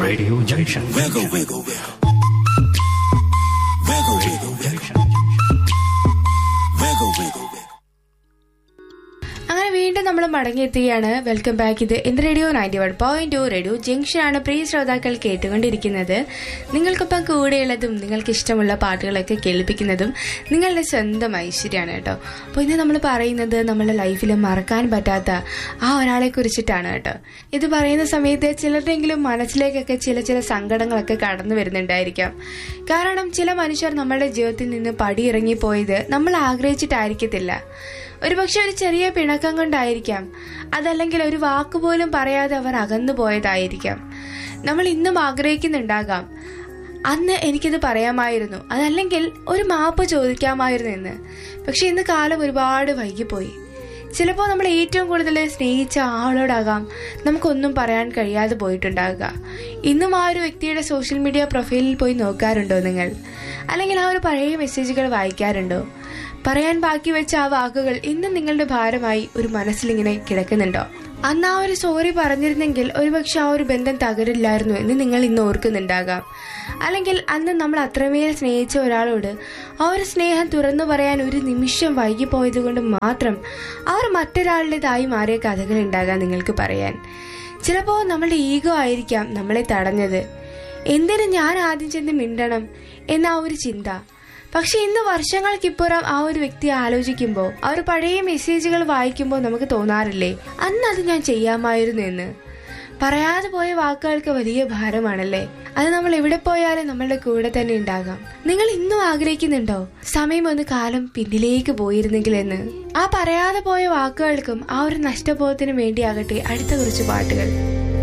Radio Junction. Wiggle, wiggle, wiggle. Wiggle, wiggle, wiggle. Wiggle, wiggle, wiggle. അങ്ങനെ വീണ്ടും നമ്മൾ മടങ്ങിയെത്തുകയാണ് welcome back ഇത് എന്റെ radio ninety one point two radio junction ആണ് പ്രിയ ശ്രോതാക്കൾ കേട്ടുകൊണ്ടിരിക്കുന്നത് നിങ്ങൾക്കൊപ്പം കൂടെയുള്ളതും നിങ്ങൾക്ക് ഇഷ്ടമുള്ള പാട്ടുകളൊക്കെ കേൾപ്പിക്കുന്നതും നിങ്ങളുടെ സ്വന്തം ഐശ്വര്യമാണ് കേട്ടോ അപ്പോൾ ഇന്ന് നമ്മൾ പറയുന്നത് നമ്മുടെ ലൈഫിൽ മറക്കാൻ പറ്റാത്ത ആ ഒരാളെ കുറിച്ചിട്ടാണ് കേട്ടോ ഇത് പറയുന്ന സമയത്ത് ചിലരുടെങ്കിലും മനസ്സിലേക്കൊക്കെ ചില ചില സങ്കടങ്ങളൊക്കെ കടന്നു വരുന്നുണ്ടായിരിക്കാം കാരണം ചില മനുഷ്യർ നമ്മളുടെ ജീവിതത്തിൽ നിന്ന് പടിയിറങ്ങിപ്പോയത് നമ്മൾ ആഗ്രഹിച്ചിട്ടായിരിക്കത്തില്ല ഒരുപക്ഷെ ഒരു ചെറിയ പിണക്കം കൊണ്ടായിരിക്കാം അതല്ലെങ്കിൽ ഒരു വാക്കുപോലും പറയാതെ അവർ അകന്നു പോയതായിരിക്കാം നമ്മൾ ഇന്നും ആഗ്രഹിക്കുന്നുണ്ടാകാം അന്ന് എനിക്കിത് പറയാമായിരുന്നു അതല്ലെങ്കിൽ ഒരു മാപ്പ് ചോദിക്കാമായിരുന്നു എന്ന് പക്ഷെ ഇന്ന് കാലം ഒരുപാട് വൈകിപ്പോയി ചിലപ്പോൾ നമ്മൾ ഏറ്റവും കൂടുതൽ സ്നേഹിച്ച ആളോടാകാം നമുക്കൊന്നും പറയാൻ കഴിയാതെ പോയിട്ടുണ്ടാകുക ഇന്നും ആ ഒരു വ്യക്തിയുടെ സോഷ്യൽ മീഡിയ പ്രൊഫൈലിൽ പോയി നോക്കാറുണ്ടോ നിങ്ങൾ അല്ലെങ്കിൽ ആ ഒരു പഴയ മെസ്സേജുകൾ വായിക്കാറുണ്ടോ പറയാൻ ബാക്കി വെച്ച ആ വാക്കുകൾ ഇന്നും നിങ്ങളുടെ ഭാരമായി ഒരു മനസ്സിലിങ്ങനെ കിടക്കുന്നുണ്ടോ അന്ന് ആ ഒരു സോറി പറഞ്ഞിരുന്നെങ്കിൽ ഒരുപക്ഷെ ആ ഒരു ബന്ധം തകരില്ലായിരുന്നു എന്ന് നിങ്ങൾ ഇന്ന് ഓർക്കുന്നുണ്ടാകാം അല്ലെങ്കിൽ അന്ന് നമ്മൾ അത്രമേൽ സ്നേഹിച്ച ഒരാളോട് ആ ഒരു സ്നേഹം തുറന്നു പറയാൻ ഒരു നിമിഷം വൈകിപ്പോയത് കൊണ്ട് മാത്രം അവർ മറ്റൊരാളുടേതായി മാറിയ കഥകൾ ഉണ്ടാകാം നിങ്ങൾക്ക് പറയാൻ ചിലപ്പോൾ നമ്മളുടെ ഈഗോ ആയിരിക്കാം നമ്മളെ തടഞ്ഞത് എന്തിനു ഞാൻ ആദ്യം ചെന്ന് മിണ്ടണം എന്ന ആ ഒരു ചിന്ത പക്ഷെ ഇന്ന് വർഷങ്ങൾക്കിപ്പുറം ആ ഒരു വ്യക്തി ആലോചിക്കുമ്പോൾ ആ ഒരു പഴയ മെസ്സേജുകൾ വായിക്കുമ്പോൾ നമുക്ക് തോന്നാറില്ലേ അന്ന് അത് ഞാൻ ചെയ്യാമായിരുന്നു എന്ന് പറയാതെ പോയ വാക്കുകൾക്ക് വലിയ ഭാരമാണല്ലേ അത് നമ്മൾ എവിടെ പോയാലും നമ്മളുടെ കൂടെ തന്നെ ഉണ്ടാകാം നിങ്ങൾ ഇന്നും ആഗ്രഹിക്കുന്നുണ്ടോ സമയം ഒന്ന് കാലം പിന്നിലേക്ക് പോയിരുന്നെങ്കിൽ എന്ന് ആ പറയാതെ പോയ വാക്കുകൾക്കും ആ ഒരു നഷ്ടബോധത്തിനും വേണ്ടിയാകട്ടെ അടുത്ത കുറച്ച് പാട്ടുകൾ